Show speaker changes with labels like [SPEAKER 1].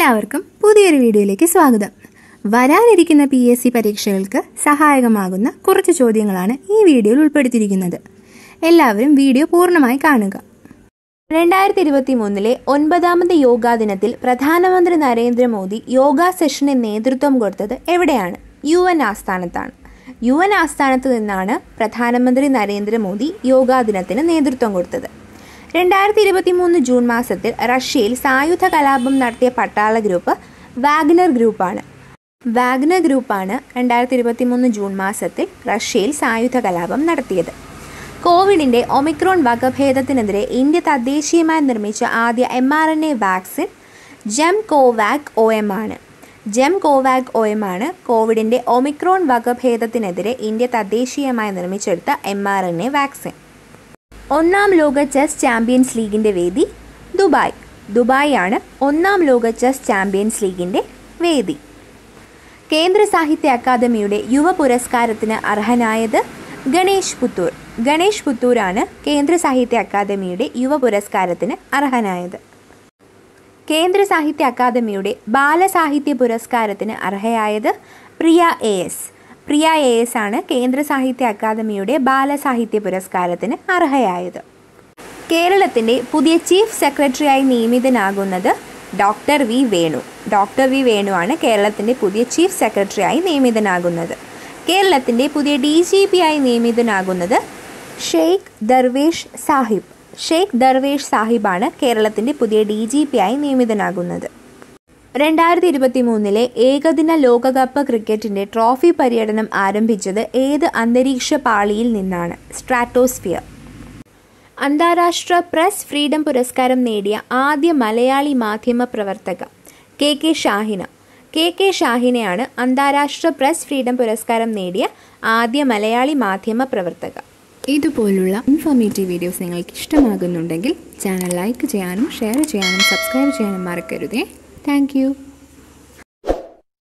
[SPEAKER 1] എല്ലാവർക്കും പുതിയൊരു വീഡിയോയിലേക്ക് സ്വാഗതം വരാനിരിക്കുന്ന പി എസ് സി പരീക്ഷകൾക്ക് സഹായകമാകുന്ന കുറച്ച് ചോദ്യങ്ങളാണ് ഈ വീഡിയോയിൽ ഉൾപ്പെടുത്തിയിരിക്കുന്നത് എല്ലാവരും വീഡിയോ പൂർണ്ണമായി കാണുക രണ്ടായിരത്തി ഇരുപത്തി മൂന്നിലെ ഒൻപതാമത് യോഗാ ദിനത്തിൽ പ്രധാനമന്ത്രി നരേന്ദ്രമോദി യോഗ സെഷന് നേതൃത്വം കൊടുത്തത് എവിടെയാണ് യു എൻ ആസ്ഥാനത്താണ് യു എൻ ആസ്ഥാനത്ത് നിന്നാണ് പ്രധാനമന്ത്രി നരേന്ദ്രമോദി യോഗാ ദിനത്തിന് നേതൃത്വം കൊടുത്തത് രണ്ടായിരത്തി ഇരുപത്തി മൂന്ന് ജൂൺ മാസത്തിൽ റഷ്യയിൽ സായുധ കലാപം നടത്തിയ പട്ടാള ഗ്രൂപ്പ് വാഗ്നർ ഗ്രൂപ്പാണ് വാഗ്നർ ഗ്രൂപ്പാണ് രണ്ടായിരത്തി ഇരുപത്തി മൂന്ന് ജൂൺ മാസത്തിൽ റഷ്യയിൽ സായുധ കലാപം നടത്തിയത് കോവിഡിന്റെ ഒമിക്രോൺ വകഭേദത്തിനെതിരെ ഇന്ത്യ തദ്ദേശീയമായി നിർമ്മിച്ച ആദ്യ M R N A vaccine Gemcovac O M ആണ് ജെം കോവാക് ഒ എം ആണ് കോവിഡിന്റെ ഒമിക്രോൺ വകഭേദത്തിനെതിരെ ഇന്ത്യ തദ്ദേശീയമായി നിർമ്മിച്ചെടുത്ത M R N A vaccine ഒന്നാം ലോക ചെസ് ചാമ്പ്യൻസ് ലീഗിന്റെ വേദി ദുബായ് ദുബായ് ആണ് ഒന്നാം ലോക ചെസ് ചാമ്പ്യൻസ് ലീഗിന്റെ വേദി കേന്ദ്ര സാഹിത്യ അക്കാദമിയുടെ യുവ പുരസ്കാരത്തിന് അർഹനായത് ഗണേഷ് പുത്തൂർ ഗണേഷ് പുത്തൂരാണ് കേന്ദ്ര സാഹിത്യ അക്കാദമിയുടെ യുവ പുരസ്കാരത്തിന് അർഹനായത് കേന്ദ്ര സാഹിത്യ അക്കാദമിയുടെ ബാലസാഹിത്യ പുരസ്കാരത്തിന് അർഹയായത് Priya A S Priya A S ആണ് കേന്ദ്ര സാഹിത്യ അക്കാദമിയുടെ ബാലസാഹിത്യ പുരസ്കാരത്തിന് അർഹയായത് കേരളത്തിന്റെ പുതിയ ചീഫ് സെക്രട്ടറിയായി നിയമിതനാകുന്നത് doctor V Venu doctor V വേണുവാണ് കേരളത്തിന്റെ പുതിയ ചീഫ് സെക്രട്ടറിയായി നിയമിതനാകുന്നത് കേരളത്തിന്റെ പുതിയ ഡി ജി പി ആയി നിയമിതനാകുന്നത് ഷെയ്ഖ് ദർവേഷ് സാഹിബ് ഷെയ്ഖ് ദർവേഷ് സാഹിബാണ് കേരളത്തിന്റെ പുതിയ ഡി ജി പി ആയി നിയമിതനാകുന്നത് രണ്ടായിരത്തി ഇരുപത്തി മൂന്നിലെ ഏകദിന ലോകകപ്പ് ക്രിക്കറ്റിന്റെ ട്രോഫി പര്യടനം ആരംഭിച്ചത് ഏത് അന്തരീക്ഷ പാളിയിൽ നിന്നാണ് സ്ട്രാറ്റോസ്ഫിയർ അന്താരാഷ്ട്ര പ്രസ് ഫ്രീഡം പുരസ്കാരം നേടിയ ആദ്യ മലയാളി മാധ്യമ പ്രവർത്തക K K Shahina K K ഷാഹിനയാണ് അന്താരാഷ്ട്ര പ്രസ് ഫ്രീഡം പുരസ്കാരം നേടിയ ആദ്യ മലയാളി മാധ്യമ പ്രവർത്തക
[SPEAKER 2] ഇതുപോലുള്ള ഇൻഫോർമേറ്റീവ് വീഡിയോസ് നിങ്ങൾക്ക് ഇഷ്ടമാകുന്നുണ്ടെങ്കിൽ ചാനൽ ലൈക്ക് ചെയ്യാനും ഷെയർ ചെയ്യാനും സബ്സ്ക്രൈബ് ചെയ്യാനും മറക്കരുതേ താങ്ക്